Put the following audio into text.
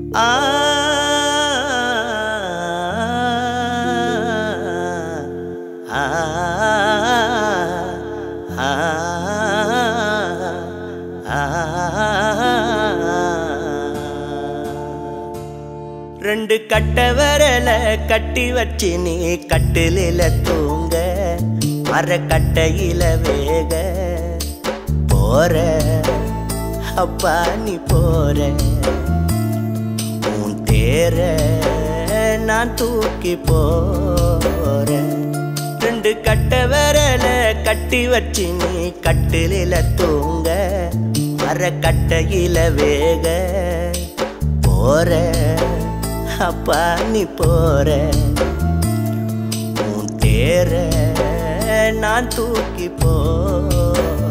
ஆ ஆ ஆ ரெண்டு கட்ட வரல கட்டி வச்சு நீ கட்டிலில தூங்க மர கட்டையில வேக போற அப்பா நீ போற உன் தேர நான் தூக்கி போறேன் ரெண்டு கட்ட வரல கட்டி வச்சு நீ கட்டிலில தூங்க மர கட்டையில வேக போற அப்பா நீ போற உன் தேர நான் தூக்கி போறேன்